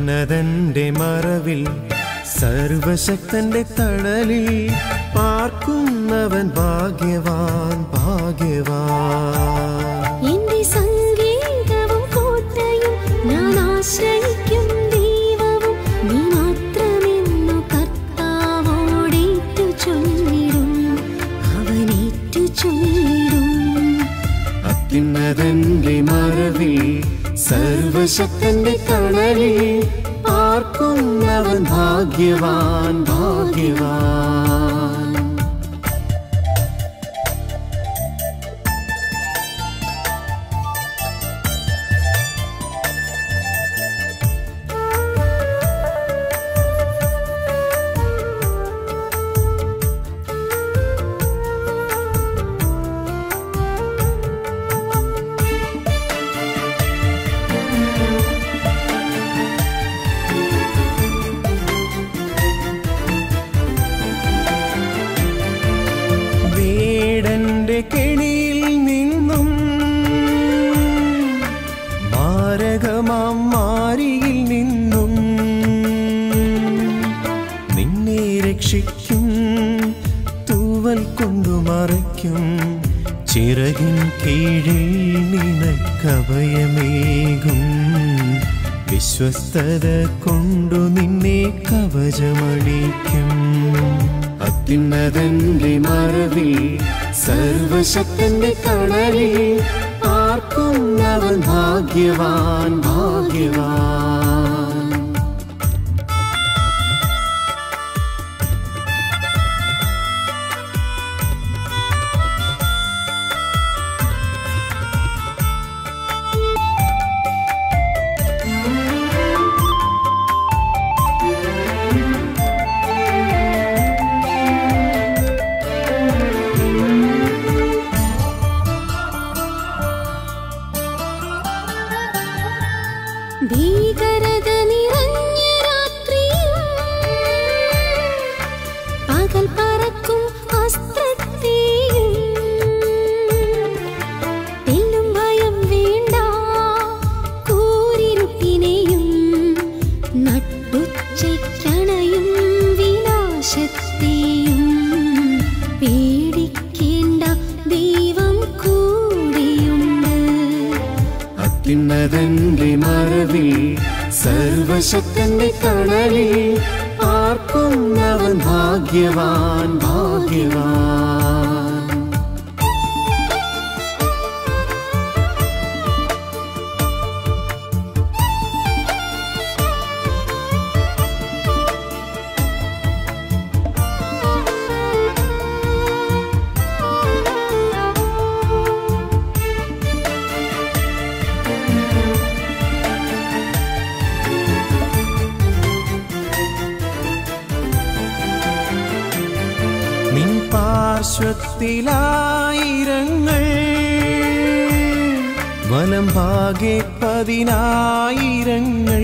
അത്യുന്നതന്റെ മറവിൽ സർവശക്തന്റെ തണലിൽ പാർക്കുന്നവൻ ഭാഗ്യവാൻ ഭാഗ്യവാൻ എന്റെ സംഗീതവും കോട്ടയും ഞാൻ ആശ്രയിക്കും ദൈവവും നീ മാത്രമെന്നു കർത്താവോടേറ്റു ചൊല്ലിടും അവനേറ്റു ചൊല്ലിടും അത്യുന്നതന്റെ മറവിൽ സർവശക്തന്റെ തണലിൽ പാർക്കുന്നവൻ ഭാഗ്യവാൻ ഭാഗ്യവാൻ വേടന്റെ കെണിയിൽ നിന്നും മാരകമാം മാരിയിൽ നിന്നും നിന്നെ രക്ഷിക്കും തൂവൽ കൊണ്ടു മറയ്ക്കും ചിറകിൻ കീഴിൽ നിനക്കഭയമേകും വിശ്വസ്തത കൊണ്ടു നിന്നെ കവചമണിക്കും അത്യുന്നതന്റെ മറവിൽ സർവശക്തന്റെ തണലിൽ ആർക്കുന്നവൻ ഭാഗ്യവാൻ ഭാഗ്യവാൻ ഭീകരത നിറഞ്ഞ രാത്രിയും പകൽ പറക്കും അസ്ത്രത്തെയും തെല്ലും ഭയം വേണ്ട കൂരിരുട്ടിനെയും നട്ടുച്ചയ്ക്കണയും വിനാശത്തെയും പേടിക്കേണ്ട ദൈവം കൂടെയുണ്ട് അത്യുന്നതന്റെ മറവിൽ സർവശക്തന്റെ തണലിൽ ആർക്കുന്നവൻ ഭാഗ്യവാൻ ഭാഗ്യവാൻ നിൻ പാർശ്വത്തിലായിരങ്ങൾ വലം ഭാഗെ പതിനായിരങ്ങൾ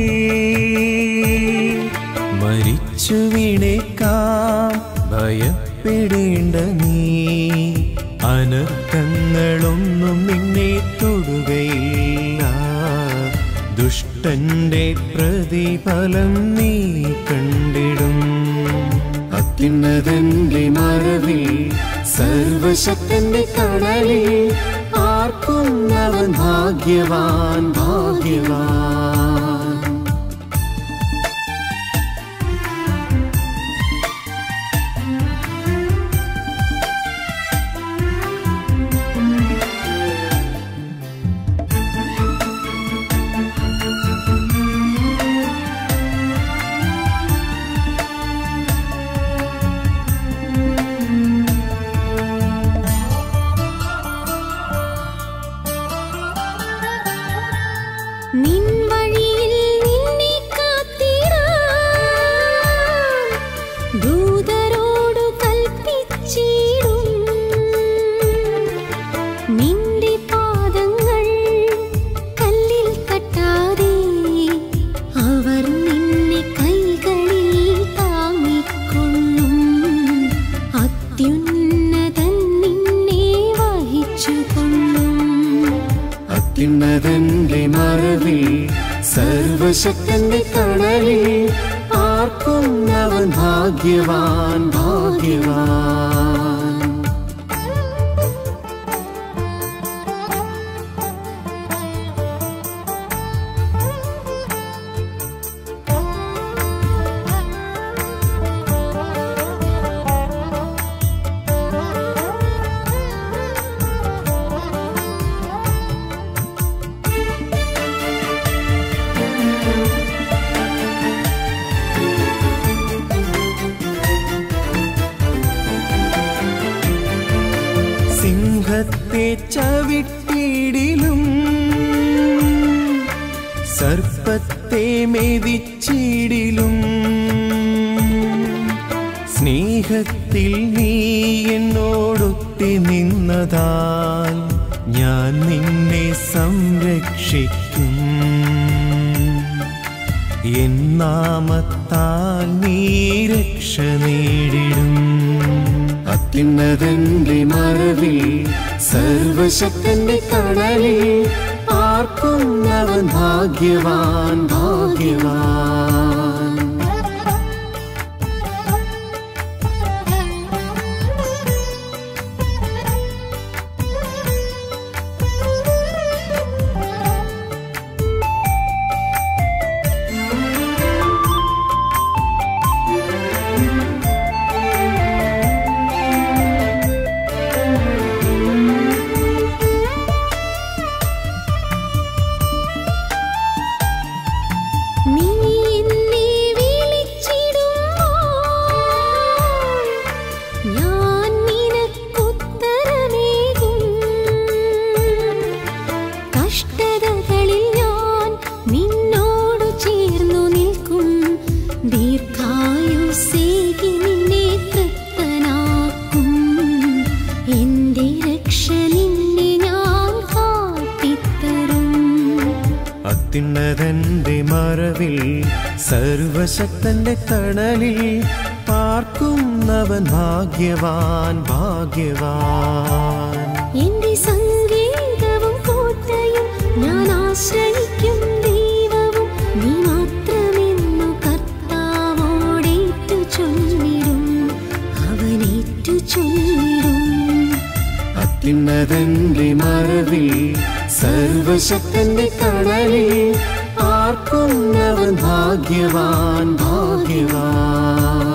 മരിച്ചു വീണേക്കാം ഭയപ്പെടേണ്ട നീ അനർത്ഥങ്ങളൊന്നും നിന്നെ തൊടുകയില്ല ദുഷ്ടന്റെ പ്രതിഫലം നീ കണ്ടിടും അത്യുന്നതന്റെ മറവിൽ സർവശക്തന്റെ കടലിൽ ആർക്കുന്നവൻ ഭാഗ്യവാൻ ഭാഗ്യവാൻ നിൻ വഴിയിൽ നിന്നെ കാത്തിടാൻ ദൂതരോടു കൽപ്പിച്ചിടും നിന്റെ പാദങ്ങൾ കല്ലിൽ തട്ടാതെ അവർ നിന്നെ കൈകളിൽ താങ്ങിക്കൊള്ളും അത്യുന്നതൻ നിന്നെ വഹിച്ചുകൊള്ളും അത്യുന്നതന്റെ മറവിൽ സർവശക്തന്റെ കടലിൽ ആർക്കും അവൻ ഭാഗ്യവാൻ ഭാഗ്യവാൻ സിംഹത്തെ ചവിട്ടിയിടിലും സർപ്പത്തെ മെതിച്ചിടിലും സ്നേഹത്തിൽ നീ എന്നോടൊത്തി നിന്നതാൽ ഞാൻ നിന്നെ സംരക്ഷിക്കും എൻ നാമത്താൽ നീ രക്ഷ നേടിടും അത്യുന്നതന്റെ മറവിൽ സർവശക്തന്റെ കടലിൽ ആർക്കും അവൻ ഭാഗ്യവാൻ ഭാഗ്യവാൻ നീ എന്നെ വിളിച്ചിടുമ്പോൾ ഞാൻ നിനക്കുത്തരമേകും കഷ്ടതകളിൽ ഞാൻ നിന്നോട് ചേർന്നു നിൽക്കും ദീർഘായുസേകി നിന്നെ തൃപ്തനാക്കും എന്റെ രക്ഷ നിന്നെ ഞാൻ കാട്ടിത്തരും അത്യുന്നതന്റെ മറവിൽ സർവശക്തന്റെ തണലിൽ പാർക്കുന്നവൻ ഭാഗ്യവാൻ ഭാഗ്യവാൻ എന്റെ സംഗീതവും കോട്ടയും ഞാൻ ആശ്രയിക്കും ദൈവവും നീ മാത്രമെന്നു കർത്താവോടേറ്റു ചൊല്ലിടും അവനേറ്റു ചൊല്ലിടും അത്യുന്നതന്റെ മറവിൽ സർവശക്തന്റെ തണലിൽ ആർക്കുന്നവൻ ഭാഗ്യവാൻ ഭാഗ്യവാൻ